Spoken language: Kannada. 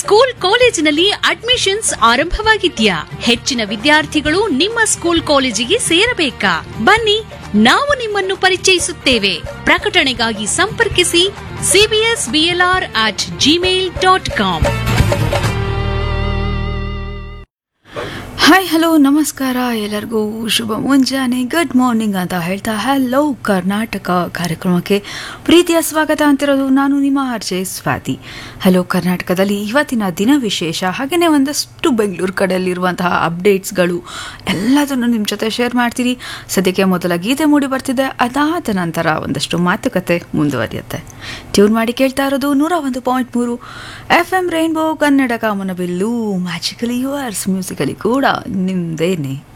ಸ್ಕೂಲ್ ಕಾಲೇಜಿನಲ್ಲಿ ಅಡ್ಮಿಷನ್ಸ್ ಆರಂಭವಾಗಿದ್ಯಾ ಹೆಚ್ಚಿನ ವಿದ್ಯಾರ್ಥಿಗಳು ನಿಮ್ಮ ಸ್ಕೂಲ್ ಕಾಲೇಜಿಗೆ ಸೇರಬೇಕಾ ಬನ್ನಿ ನಾವು ನಿಮ್ಮನ್ನು ಪರಿಚಯಿಸುತ್ತೇವೆ ಪ್ರಕಟಣೆಗಾಗಿ ಸಂಪರ್ಕಿಸಿ CBS BLR at Gmail dot com hi hello ನಮಸ್ಕಾರ ಎಲ್ಲರಿಗೂ ಶುಭ ಮುಂಜಾನೆ ಗುಡ್ ಮಾರ್ನಿಂಗ್ ಅಂತ ಹೇಳ್ತಾ ಹಲೋ ಕರ್ನಾಟಕ ಕಾರ್ಯಕ್ರಮಕ್ಕೆ ಪ್ರೀತಿಯ ಸ್ವಾಗತ ಅಂತಿರೋದು ನಾನು ನಿಮ್ಮ ಆರ್ಜೆ ಸ್ವಾತಿ ಹಲೋ ಕರ್ನಾಟಕದಲ್ಲಿ ಇವತ್ತಿನ ದಿನ ವಿಶೇಷ ಹಾಗೆಯೇ ಒಂದಷ್ಟು ಬೆಂಗಳೂರು ಕಡೆಯಲ್ಲಿರುವಂತಹ ಅಪ್ಡೇಟ್ಸ್ಗಳು ಎಲ್ಲದನ್ನು ನಿಮ್ಮ ಜೊತೆ ಶೇರ್ ಮಾಡ್ತೀನಿ ಸದ್ಯಕ್ಕೆ ಮೊದಲ ಗೀತೆ ಮೂಡಿ ಬರ್ತಿದೆ ಅದಾದ ನಂತರ ಒಂದಷ್ಟು ಮಾತುಕತೆ ಮುಂದುವರಿಯುತ್ತೆ ಟ್ಯೂನ್ ಮಾಡಿ ಕೇಳ್ತಾ ಇರೋದು ನೂರ ಒಂದು ಪಾಯಿಂಟ್ ಮೂರು ಎಫ್ ಎಂ ರೈನ್ಬೋ ಕನ್ನಡ ಕಾಮನಬಿಲ್ಲು ಮ್ಯಾಜಿಕಲಿ ಯುವರ್ಸ್ ಮ್ಯೂಸಿಕಲಿ ಕೂಡ ನಿಮ್ದೇನೆ